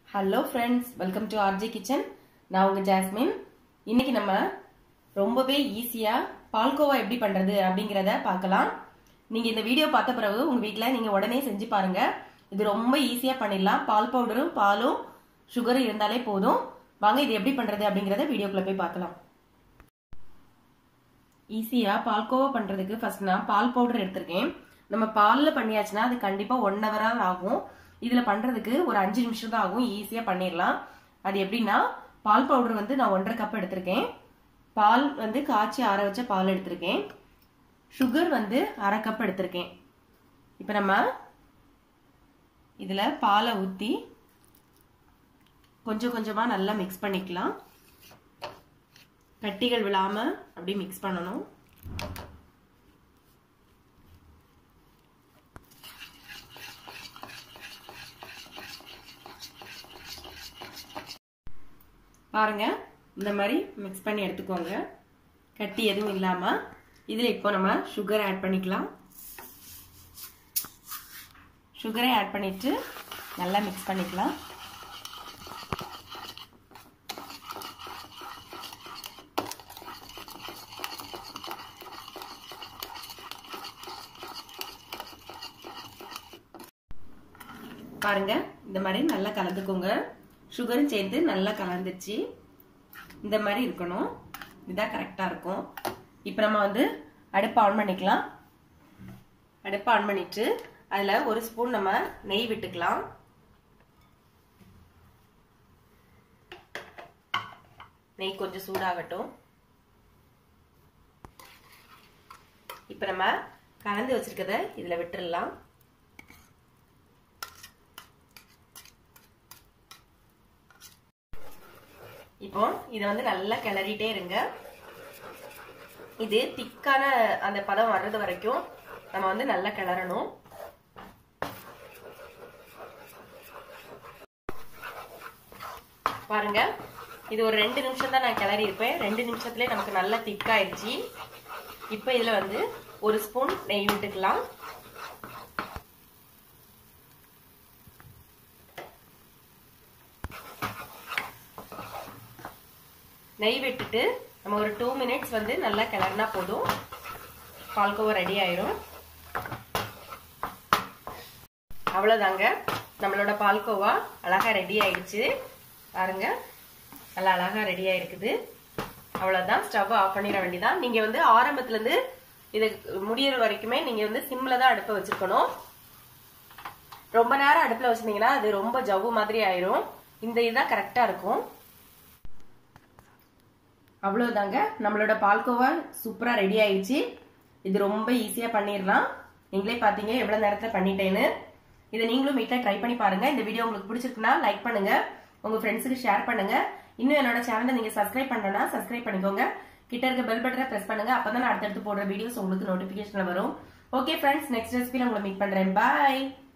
hello friends welcome to RG kitchen நான் உங்க jasmine இன்னைக்கு நம்ம ரொம்பவே ஈஸியா பால்கோவா எப்படி பண்றது அப்படிங்கிறத பார்க்கலாம் நீங்க இந்த வீடியோ பார்த்த பிறகு உங்க வீட்ல நீங்க உடனே செஞ்சு பாருங்க இது ரொம்ப ஈஸியா பண்ணிடலாம் பால் பவுடரும் பாலும் சுகரும் இருந்தாலே போதும் வாங்க இது எப்படி பண்றது அப்படிங்கறத வீடியோக்குள்ள போய் பார்க்கலாம் ஈஸியா பால்கோவா பண்றதுக்கு ஃபர்ஸ்ட் நான் பால் பவுடர் எடுத்திருக்கேன் நம்ம பால்ல பண்ணியாச்சுன்னா அது கண்டிப்பா ஒன் ஹவரா ஆகும் இதுல பண்றதுக்கு ஒரு அஞ்சு நிமிஷம் தான் ஆகும் ஈஸியா பண்ணிடலாம் அது எப்படின்னா பால் பவுடர் வந்து நான் ஒன்றரை கப் எடுத்திருக்கேன் பால் வந்து காய்ச்சி ஆற வச்ச பால் எடுத்திருக்கேன் சுகர் வந்து அரை கப் எடுத்திருக்கேன் இப்போ நம்ம இதுல பாலை ஊத்தி கொஞ்சம் கொஞ்சமா நல்லா மிக்ஸ் பண்ணிக்கலாம் கட்டிகள் விழாம அப்படி மிக்ஸ் பண்ணணும் பாருங்க இந்த மாதிரி மிக்ஸ் பண்ணி எடுத்துக்கோங்க கட்டி எதுவும் இல்லாம இதுல இப்போ நம்ம சுகர் ஆட் பண்ணிக்கலாம் சுகரை ஆட் பண்ணிட்டு நல்லா மிக்ஸ் பண்ணிக்கலாம் பாருங்க இந்த மாதிரி நல்லா கலந்துக்கோங்க சுகரும் சேர்ந்து நல்லா கலந்துச்சு இந்த மாதிரி இருக்கணும் இதான் கரெக்டா இருக்கும் இப்போ நம்ம வந்து அடுப்பை ஆன் பண்ணிக்கலாம் அடுப்பை ஆன் பண்ணிட்டு அதுல ஒரு ஸ்பூன் நம்ம நெய் விட்டுக்கலாம் நெய் கொஞ்சம் சூடாகட்டும் இப்போ நம்ம கலந்து வச்சிருக்கத இதுல விட்டுடலாம் இப்போ இதை வந்து நல்லா கிளறிட்டே இருங்க இது திக்கான அந்த பதம் வர்றது வரைக்கும் நம்ம வந்து நல்லா கிளறணும் பாருங்க இது ஒரு ரெண்டு நிமிஷம் தான் நான் கிளறி இருப்பேன் ரெண்டு நிமிஷத்துலேயே நமக்கு நல்லா திக்காயிருச்சு இப்போ இதுல வந்து ஒரு ஸ்பூன் நெய் விட்டுக்கலாம் நெய் விட்டுட்டு நம்ம ஒரு டூ மினிட்ஸ் வந்து நல்லா கிளறினா போதும் பால்கோவா ரெடி ஆயிரும் அவ்வளோதாங்க நம்மளோட பால்கோவா அழகா ரெடி ஆயிடுச்சு பாருங்க நல்லா அழகா ரெடி ஆயிருக்குது அவ்வளோதான் ஸ்டவ் ஆஃப் பண்ணிட வேண்டியதான் நீங்க வந்து ஆரம்பத்துல இருந்து இது முடியற வரைக்குமே நீங்க வந்து சிம்ல தான் அடுப்பை வச்சிருக்கணும் ரொம்ப நேரம் அடுப்புல வச்சிருந்தீங்கன்னா அது ரொம்ப ஜவ்வு மாதிரி ஆயிரும் இந்த இதுதான் கரெக்டா இருக்கும் அவ்வளவுதாங்க நம்மளோட பால்கோவா சூப்பரா ரெடி ஆயிடுச்சு இது ரொம்ப ஈஸியா பண்ணிடலாம் நீங்களே பாத்தீங்க எவ்வளவு நேரத்துல பண்ணிட்டேன்னு இதை நீங்களும் வீட்டில் ட்ரை பண்ணி பாருங்க இந்த வீடியோ உங்களுக்கு பிடிச்சிருக்குன்னா லைக் பண்ணுங்க உங்க ஃப்ரெண்ட்ஸுக்கு ஷேர் பண்ணுங்க இன்னும் என்னோட சேனலை நீங்க சப்ஸ்கிரைப் பண்ணலன்னா சப்ஸ்கிரைப் பண்ணிக்கோங்க கிட்ட இருக்க பெல் பட்டனை பிரஸ் பண்ணுங்க அப்பதான் நான் அடுத்தடுத்து போடுற வீடியோஸ் உங்களுக்கு நோட்டிபிகேஷன்ல வரும் ஓகே ஃப்ரெண்ட்ஸ் நெக்ஸ்ட் ரெசிபியில் உங்களை மீட் பண்றேன் பாய்